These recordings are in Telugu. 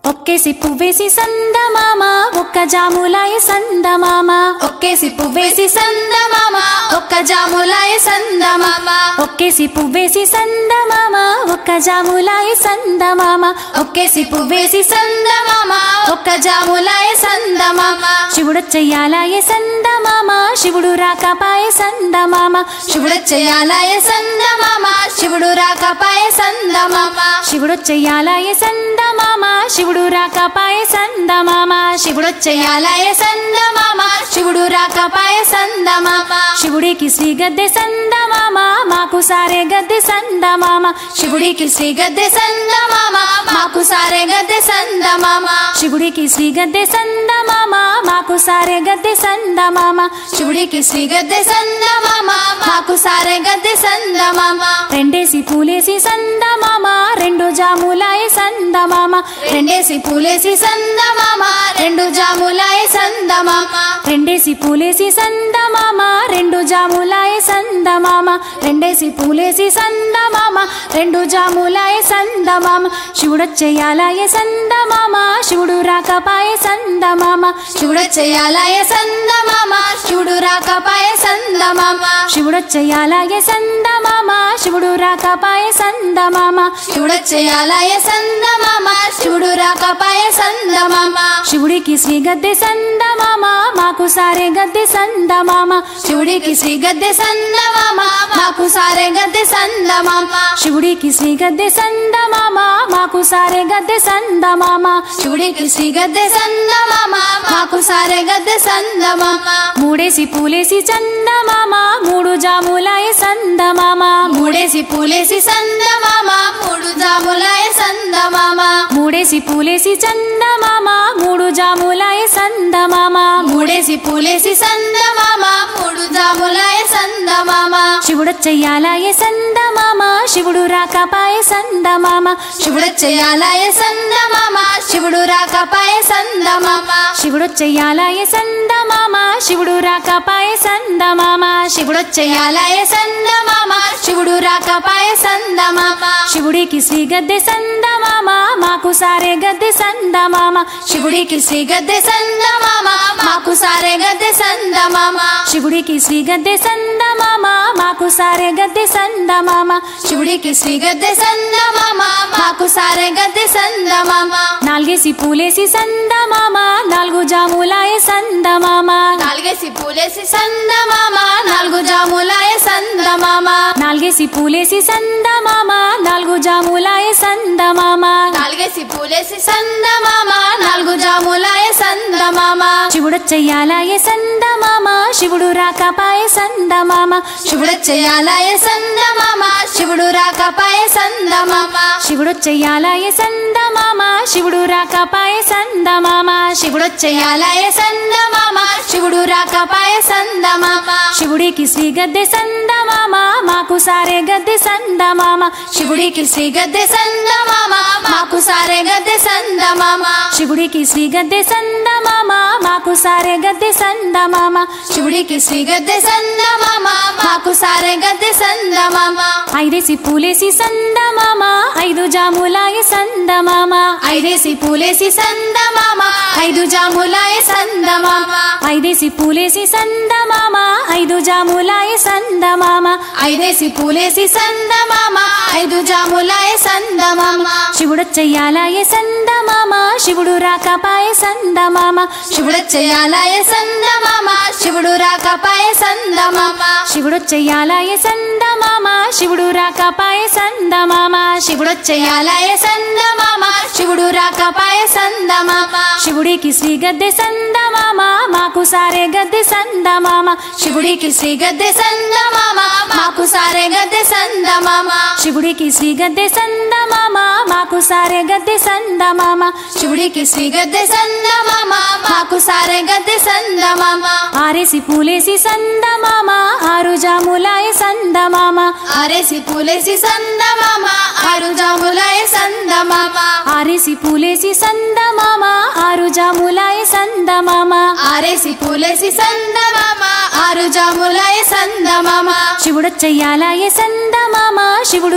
ఒక్కేసి పువ్వేసి సందమామ ఒక్క జాములాయ సందమామ ఒక్కేసి పువ్వేసి సందమామ ఒక్క జాములాయ సందమామ ఒక్కేసి పువ్వేసి సందమామ ఒక్క జాములాయ సందమామ ఒక్కేసి పువ్వేసి సందమామ ఒక్క జాములాయ సందమామ శివుడు చెయ్యాలాయ సందమామ శివుడు రాకపాయ సందమామ శివుడు చెయ్యాలాయ సందమామ శివుడు రాకపాయ సందమామ శివుడు చెయ్యాలాయ సందమామ శివుడు రాకపాయ సందమామ శివుడు చెయ్యాలాయ సందమామ శివుడు రాకపాయ సందమామ శివుడికి శ్రీ గద్దె సందమామ మాకు సారే గద్దె సందమామ శివుడికి శ్రీ గద్దె సందమామ మాకు సారే గద్దె సందమామ శివుడికి శ్రీ గద్దె సందమామ మాకు సారే గద్దె సందమామ శివుడికి శ్రీ గద్దె సందమామ మాకు సారే గద్దె సందమామ రెండేసి పూలేసి సందమామ రెండు జాములాయ సందమామ రెండేసి పూలేసి సందమామ రెండు జాములాయ సందమామ రెండేసి పూలేసి సందమామ రెండు జాములాయ సందమామ రెండేసి పూలేసి సందమామ రెండు జాములాయ సందమామ శివుడు చెయ్యాలాయ సందమామ శివుడు రాకపాయ సందమామ శివుడు చెయ్యాలాయ సందమామ శివుడు రాకపాయ సందమామ శివుడు చెయ్యాలాయ సందమామ శివుడు రాకపాయ సందమామ శివుడు చెయ్యాలాయ సందమామ శివుడు రాకపాయ సందమామ శివుడికి శ్రీ గద్దె సందమామ మాకు సారే గద్దె సందమామ శివుడికి శ్రీ గద్దె సందమామ మాకు సారే గద్దె సందమామ శివుడికి శ్రీ గద్దె సందమామ మాకు సారే గద్దె సందమామ శివుడికి శ్రీ గద్దె సందమామ మాకు సారే గద్దె సందమామ మూడేసి పూలేసి చందమామ మూడు జాములాయ సందమామ మూడేసి పూలేసి సందమామ మూడు జాములాయ సందమామ మూడేసి పూలేసి చందమామ మూడు జాములాయ సందమామ మూడేసి పూలేసి సందమామ మూడు జాములాయ సందమామ శివుడు చెయ్యాలాయ సందమామ శివుడు రాకపాయ సందమామ శివుడు చెయ్యాలాయ సందమామ శివుడు రాకపాయ సందమామ శివుడు చెయ్యాలాయ సందమామ శివుడు రాకపాయ సందమామ శివుడు చెయ్యాలాయ సందమామ శివుడు రాకపాయ సందమామ శివుడికి శ్రీ గద్దె సందమామ మాకు సారే గద్దె సందమామ శివుడికి శ్రీ గద్దె సందమామ మాకు సారే గద్దె సందమామ శివుడికి శ్రీ గద్దె సందమామ మాకు సారే గద్దె సందమామ శివుడికి శ్రీ గద్దె సందమామ మాకు సారే గద్దె సందమామ నాలుగేసి పూలేసి సందమామ నాలుగు జాములాయ సందమామ నాలుగేసి పూలేసి సందమామ నాలుగు జాములాయ సందమామ నాలుగేసి పూలేసి సందమామ నాలుగు జాములాయ సందమామ నాలుగేసి పూలేసి సందమామ నాలుగు జాములాయ సందమామ శివుడు చెయ్యాలాయ సందమామ శివుడు రాకపాయ సందమామ శివుడు చెయ్యాలాయ సందమామ శివుడు రాకపాయ సందమామ శివుడు చెయ్యాలాయ సందమామ శివుడు రాకపాయ సందమామ శివుడు చెయ్యాలాయ సందమామ శివుడు రాకపాయ సందమామ శివుడికి శ్రీ గద్దె సందమామ మాకు సారే గద్దె సందమామ శివుడికి శ్రీ గద్దె సందమామ మాకు సారే గద్దె సందమామ శివుడికి శ్రీ గద్దె సందమామ మాకు సారే గద్దె సందమామ శివుడికి శ్రీ గద్దె సందమామ మాకు సారే గద్దె సందమామ ఐదేసి పూలేసి సందమామ ఐదు జాములాయ సందమామ ఐదేసి పూలేసి సందమామ ఐదు జాములాయ సందమామ ఐదేసి పూలేసి సందమామ ఐదు జాములాయ సందమామ ఐదేసి పూలేసి సందమామ ఐదు జాములాయ సందమామ శివుడు చెయ్యాలాయ సందమామ శివుడు రాకపాయ సందమామ శివుడు చెయ్యాలాయ సందమామ శివుడు రాకపాయ సందమామ శివుడు చెయ్యాలాయ సందమామ శివుడు రాకపాయ సందమామ శివుడు చెయ్యాలాయ సందమామ శివుడు రాకపాయ సందమామ శివుడికి శ్రీ గద్దె సందమామ మాకు సారే గద్దె సందమామ శివుడికి శ్రీ గద్దె సందమామ మాకు సారే గద్దె సందమామ శివుడికి శ్రీ గద్దె సందమామ మాకు సారే గద్దె సందమామ శివుడికి శ్రీ గద్దె సందమామ మాకు సారే గద్దె సందమామ ఆరేసి పూలేసి సందమామ ఆరు జాములాయ సందమామ ఆరేసి పూలేసి సందమామ ఆరు జాములాయ సందమామ ఆరేసి పూలేసి సందమామ ఆరు జాములాయ సందమామ ఆరేసి పూలేసి సందమామ ఆరు జాములాయ సందమామ శివుడు చెయ్యాలాయ సందమామ శివుడు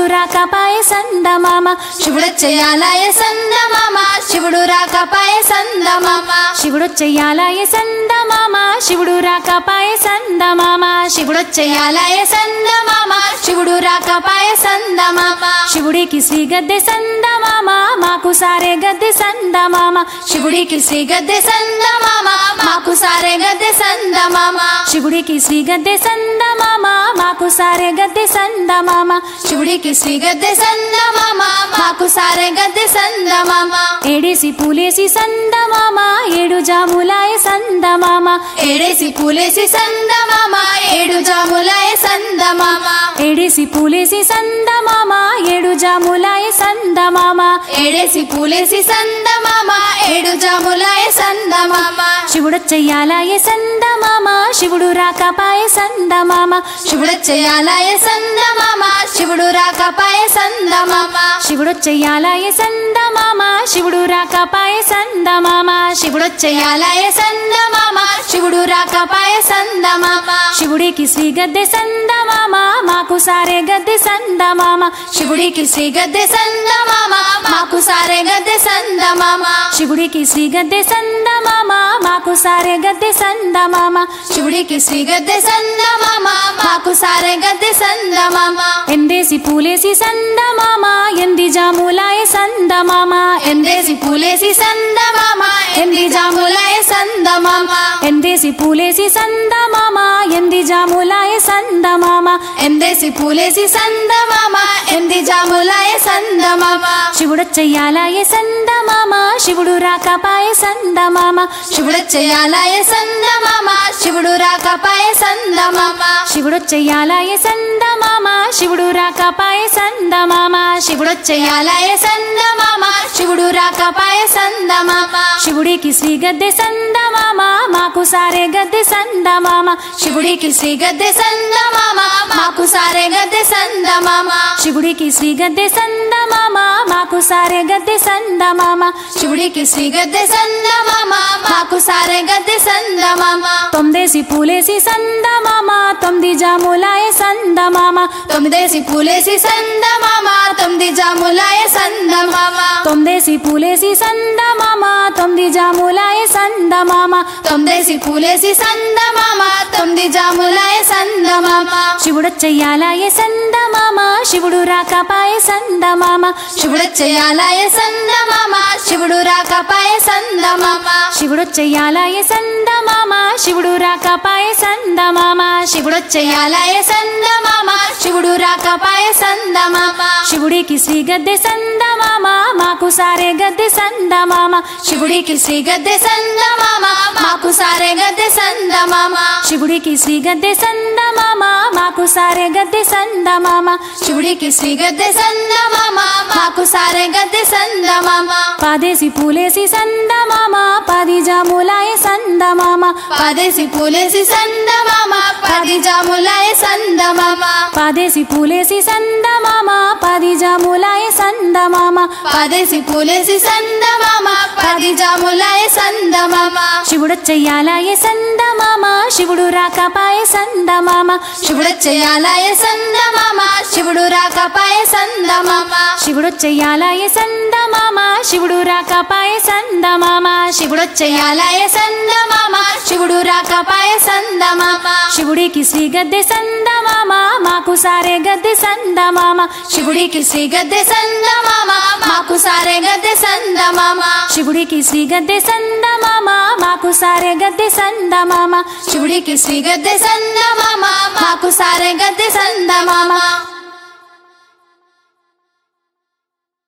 రాకపాయ సందమామ శివుడొచ్చేయాలాయ సందమామ శివుడు రాకపాయ సందమామ శివుడొచ్చయ్యాలాయ సందమామ శివుడు రాకపాయ సందమామ శివుడొచ్చేయాలాయ సందమామ శివుడు రాకపాయ సందమామ శివుడికి శ్రీ గద్దె సందమామ మాకు సారే గద్దె సందమామ శివుడికి శ్రీ గద్దె సందమామ మాకు సారే గద్దె సందమామ శివుడికి శ్రీ గద్దె సందమామ మాకు సారే గద్దె సందమామ శివుడికి శ్రీ గద్దె సందమామ మాకు సారే గద్దె సందమామ ఏడేసి పూలేసి సందమామ ఏడు జాములాయ సందమామ ఏడేసి పూలేసి సందమామ ఏడు జాములాయ సందమామ ఏడేసి పూలేసి సందమామ ఏడు జాములాయ సందమామ ఏడేసి పూలేసి సందమామ ఏడు జాములాయ సందమామ శివుడొచ్చయ్యాలాయ సందమామ శివుడు రాకపాయ సందమామ శివుడొచ్చేయాలాయ సందమామ శివుడు రాకపాయ సందమామ శివుడొచ్చయ్యాలాయ సందమామ శివుడు రాకపాయ సందమామ శివుడొచ్చేయాలాయ సందమామ శివుడు రాకపాయ సందమామ శివుడికి శ్రీ గద్దె సందమామ మాకు సారే గద్దె సందమామ శివుడికి శ్రీ గద్దె సందమామ మాకు సారే గద్దె సందమామ శివుడికి శ్రీ గద్దె సందమామ మాకు సారే గద్దె సందమామ శివుడికి శ్రీ గద్దె సందమామ మాకు సారే గద్దె సందమామ ఎందేసి పూలేసి సందమామ ఎంది జాములాయ సందమామ ఎందేసి పూలేసి సందమామ ఎంది జాములాయ సందమామ ఎందేసి పూలేసి సందమామ ఎంది జాములాయ సందమామ ఎందేసి పూలేసి సందమామ ఎంది జాములాయ సందమామ శివుడొచ్చయ్యాలాయ సందమామ శివుడు రాకపాయ సందమామ శివుడొచ్చేయాలాయ సందమామ శివుడు రాకపాయ సందమామ శివుడొచ్చయ్యాలాయ సందమామ శివుడు రాకపాయ సందమామ శివుడొచ్చేయాలాయ సందమామ శివుడు రాకపాయ సందమామ శివుడికి శ్రీ గద్దె సందమామ మాకు సారే గద్దె సందమామ శివుడికి శ్రీ గద్దె సందమామ మాకు సారే గద్దె సందమామ శివుడికి శ్రీ గద్దె సందమామ మాకు సారే గద్దె సందమామ శివుడికి శ్రీ గద్దె సందమామ మాకు సారే గద్దె సందమామ తొమ్మిదేసి పూలేసి సందమామ తొమ్మిది జాములాయ సందమామ తొమ్మిదేసి పూలేసి సందమామ తొమ్మిది జాములాయ సందమామ తొమ్మిదేసి పూలేసి సందమామ తొమ్మిది జాములాయ సందమామ తొమ్మిదేసి పూలేసి సందమామ తొమ్మిది జాములాయ సందమామ శివుడొచ్చయ్యాలాయ సందమామ శివుడు రాకపాయ సందమామ శివుడొచ్చేయాలాయ సందమామ శివుడు రాకపాయ సందమామ శివుడొచ్చయ్యాలాయ సందమామ శివుడు రాకపాయ సందమామ శివుడొచ్చేయాలాయ సందమామ శివుడు రాకపాయ సందమామ శివుడికి శ్రీ గద్దె సందమామ మాకు సారే గద్దె సందమామ శివుడికి శ్రీ గద్దె సందమామ మాకు సారే గద్దె సందమామ శివుడికి శ్రీ గద్దె సందమామ మాకు సారే గద్దె సందమామ శివుడికి శ్రీ గద్దె సందమామ మాకు సారే గద్దె సందమామ పాదేసి పూలేసి సందమామ పది జాములాయ సందమామ పదేసి పూలేసి సందమామ పది జాములాయ సందమామ పాదేసి పూలేసి సందమామ పది జాములాయ సందమామ పదేసి పూలేసి సందమామ పది జాములాయ సందమామ శివుడొచ్చయ్యాలాయ సందమామ శివుడు రాకపాయ సందమామ శివుడొచ్చేయాలాయ సందమామ శివుడు రాకపాయ సందమామ శివుడొచ్చయ్యాలాయ సందమామ శివుడు రాకపాయ సందమామ శివుడొచ్చేయాలాయ సందమామ శివుడు రాకపాయ సందమామ శివుడికి శ్రీ గద్దె సందమామ మాకు సారే గద్దె సందమామ శివుడికి శ్రీ గద్దె సందమామ మాకు సారే గద్దె సందమామ శివుడికి శ్రీ గద్దె సందమామ మాకు సారే గద్దె సందమామ శివుడికి శ్రీ గద్దె సందమామ మాకు సారే గద్దె